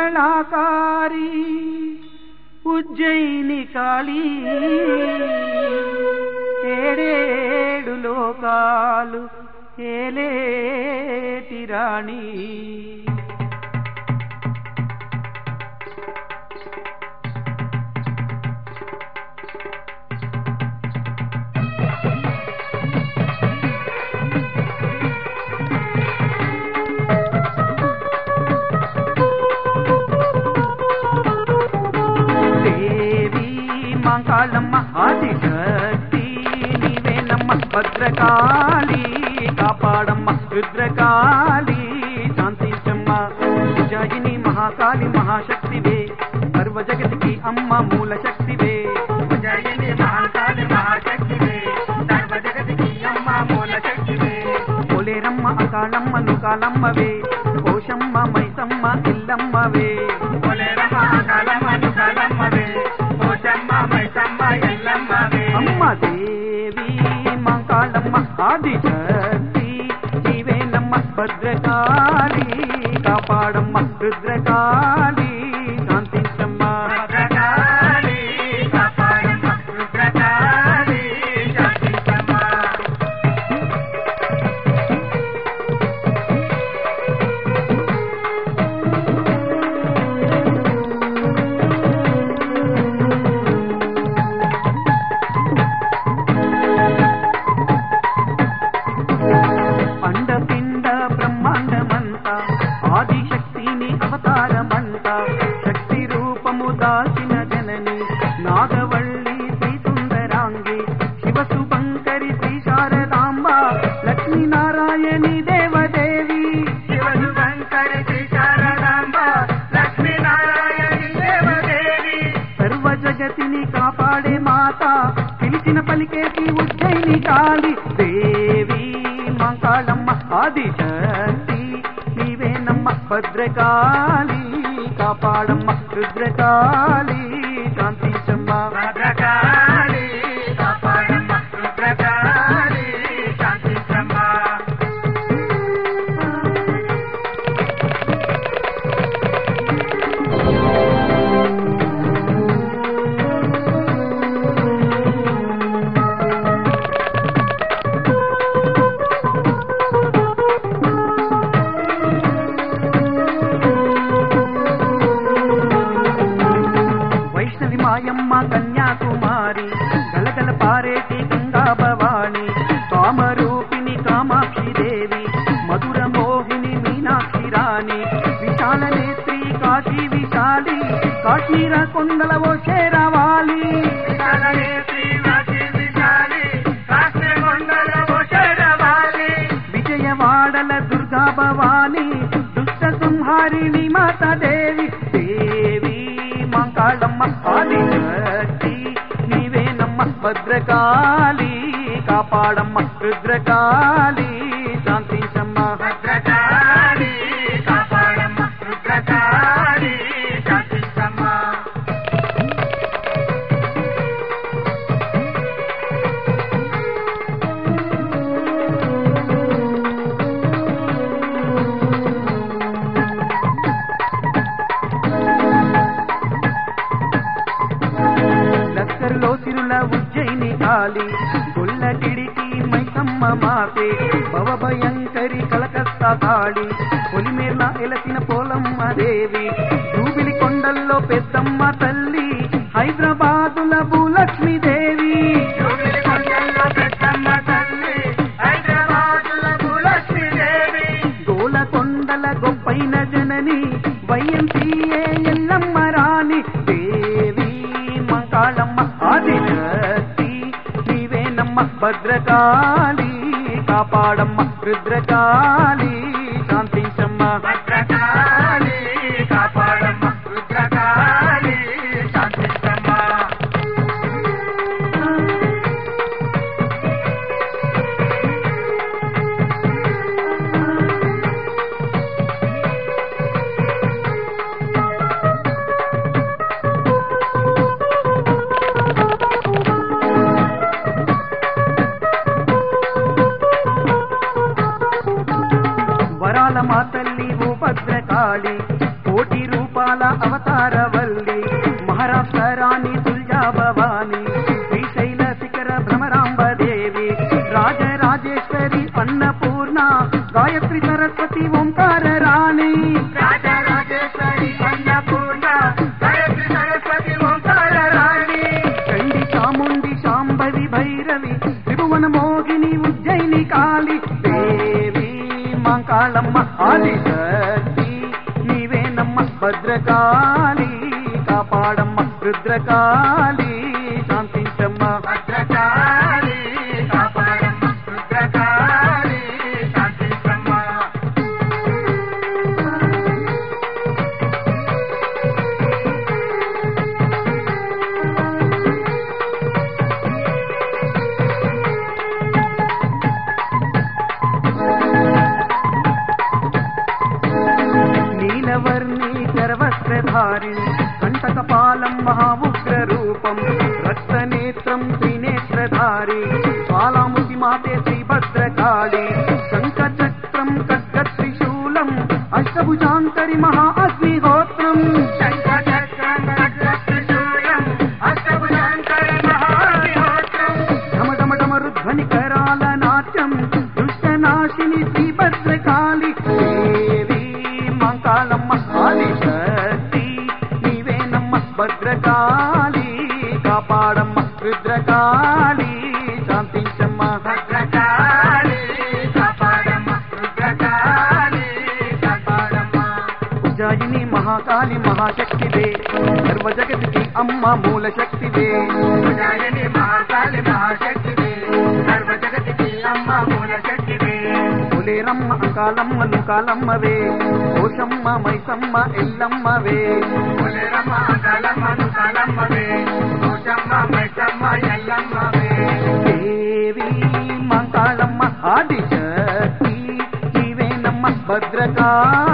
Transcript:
మంగళాకారి ఉజ్జయిని కాళీ ఏడేడు లోకాలు ఏలేటి రాణి దేవి మాంకాళమ్మ ఆదిశక్తి నీవేనమ్మ భద్రకాళి కాపాడమ్మ రుద్రకాళి శాంతించమ్మ విజయిని మహాకాళి మహాశక్తివే సర్వ జగతికి అమ్మ మూల శక్తివే జయని మహాకాళి మహాశక్తివే సర్వ జగతికి అమ్మ మూల శక్తివే పోలేరమ్మ అకాళమ్మ నుకాలమ్మవే కోశమ్మ మైసమ్మ ఇల్లమ్మవే కొలేరమ్మ కాలమ్మ నుకాలమ్మవే పోషమ్మ మైసమ్మ ఎల్లమ్మవే అమ్మ దేవి మంకాళమ్మ ఆదిశక్తి నీవేనమ్మ భద్రకాళి కాపాడమ్మ రుద్రకాళి శాంతించమ్మ భద్రకాళి కాపాడమ్మ రుద్రకాళి శాంతించమ్మ అండపిండ బ్రహ్మాండమంతా ఆదిశక్తిని అవతారమంతా శక్తి రూపము దాచిన జనని నాగవల్లి శ్రీ సుందరాంగి శివ శుభంకరి శ్రీ శారదాంబ లక్ష్మీనారాయణి దేవదేవి శివను శంకరి శ్రీ శారదాంబ లక్ష్మీనారాయణి దేవదేవి సర్వ జగతిని కాపాడే మాత పిలిచిన పలికేసి ఉజ్జయిని కాళి దేవి మంకాళమ్మ ఆదిశక్తి నీవేనమ్మ భద్రకాళి కాపాడమ్మ రుద్రకాళి శాంతించమ్మ భద్రకాళి కాపాడమ్మ రుద్రకాళి శాంతించమ్మ వైష్ణవి మాయమ్మ కన్యాకుమారి గలగల పారేటి గంగా భవాణి కామరూపిణి కామాక్షి దేవి మధుర మోహిని మీనాక్షి రాణి విశాల నేత్రి కాశీ విశాలి కాశ్మీర కొండల ఓ శేరవాలి విశాలనే శ్రీవాసి విశాలి కాశ్మీరకొండల ఓషరవాలి విజయవాడల దుర్గా భవాని దుష్ట సంహారిణి మాత దేవి దేవి మంకాళమ్మ ఆదిశక్తి నీవేనమ్మ భద్రకాళి కాపాడమ్మ రుద్రకాళి శాంతించమ్మ భద్రకాళి కాపాడమ్మ రుద్రకాళి శాంతించమ్మ లక్కర్లో సిరుల ఉజ్జయిని కాలి గొల్లటిడికి మైసమ్మ మాతే భవభయంకరి కలకత్తా తాళి పొలిమేర్ల ఎలసిన పోలమ్మ దేవి జూబిలి కొండల్లో పెద్దమ్మ తల్లి హైదరాబాదుల భూలక్ష్మి దేవి జూబిలి కొండల్లో పెద్దమ్మ తల్లి హైదరాబాదుల భూలక్ష్మీదేవి గోలకొండల గొప్పైన జనని వైఎంసీఏ ఎల్లమ్మ రాణి దేవి మంకాళమ్మ ఆదిశక్తి నీవేనమ్మ భద్రకాళి కాపాడమ్మ రుద్రకాళి శాంతించమ్మ భద్రకాళి కాపాడమ్మ రుద్రకాళి శాంతించమ్మ వరాల మా తల్లి ఓ భద్రకాళి కోటి రూపాల అన్నపూర్ణ గాయత్రి సరస్వతి ఓంకార రాణి రాజరాజేశ్వరి అన్నపూర్ణ గాయత్రి సరస్వతి ఓంకార రాణి చండి చాముండి శాంభవి భైరవి త్రిభువన మోగిని ఉజ్జయిని కాళి దేవి మంకాళమ్మ ఆదిశక్తి నీవేనమ్మ భద్రకాళి కాపాడమ్మ రుద్రకాళి శాంతించమ్మ భద్రకాళి కాపాడమ్మ రుద్రకాళి శాంతించమ్మ నీలవర్ణి సర్వస్త్రధారిణి కంటకపాలం మహాముగ్ర రూపం రక్తనేత్రం త్రినేత్రధారి జ్వాలాముఖి మాతే శ్రీభద్రకాళి శంఖచక్రం ఖడ్గత్రిశూలం అష్టభుజాంతరి మహా అగ్నిహోత్రం శంఖచక్రం ఖడ్గత్రిశూలం అష్టభుజాంకర మహావిహోత్రం ఢమఢమఢమరుధ్వని కరాల నాట్యం దుష్టనాశిని శ్రీభద్రకాళి దేవి మంకాళమ్మ ఆదిశక్తి నీవేనమ్మ భద్రకాళి కాపాడమ్మ రుద్రకాళి శాంతించమ్మ భద్రకాళి కాపాడమ్మ రుద్రకాళి కాపాడమ్మ ఉజ్జాయిని మహాకాళి మహాశక్తివే సర్వ జగతికి అమ్మ మూల శక్తివే ఉదాయని మహాకాళి మహాశక్తివే సర్వ జగతికి అమ్మ మూల శక్తివే పులేరమ్మ అంకాలమ్మ లుకాలమ్మవే కోశమ్మ మైసమ్మ ఎల్లమ్మవే పులిరమ్మ అంకాలమ్మ నుకాలమ్మవే దోషమ్మ మైసమ్మ ఎల్లమ్మవే దేవి మంకాళమ్మ ఆదిశక్తి నీవేనమ్మ భద్రకాళి